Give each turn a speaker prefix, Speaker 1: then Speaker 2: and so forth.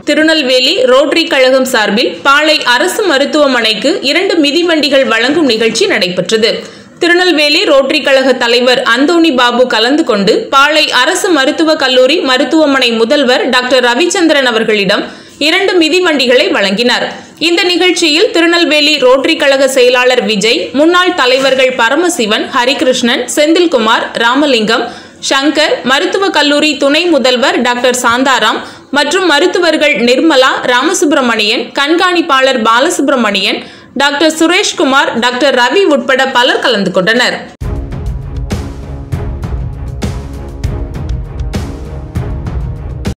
Speaker 1: Tirunelveli rotary கழகம் சார்பில் பாளை அரசு மருத்துவமனைக்கு இரண்டு மிதிவண்டிகள் வழங்கும் நிகழ்ச்சி நடைபெற்றது திருநெல்வேலி ரோட்டரி கழக தலைவர் அந்தோணி பாபு கலந்து கொண்டு பாளை அரசு மருத்துவக் கல்லூரி மருத்துவமனை முதல்வர் டாக்டர் ரவிச்சந்திரன் அவர்களிடம் இரண்டு மிதிவண்டிகளை வழங்கினார் இந்த நிகழ்ச்சியில் திருநெல்வேலி ரோட்டரி கழக செயலாளர் விஜய் முன்னாள் தலைவர்கள் பரமசிவன் ஹரிகிருஷ்ணன் செந்தில்குமார் ராமலிங்கம் சங்கர் மருத்துவக் கல்லூரி துணை முதல்வர் டாக்டர் சாந்தாராம் மற்றும் மருத்துவர்கள் நிர்மலா ராமசுப்பிரமணியன் கண்காணிப்பாளர் பாலசுப்பிரமணியன் டாக்டர் சுரேஷ்குமார் டாக்டர் ரவி உட்பட பலர் கலந்து கொண்டனர்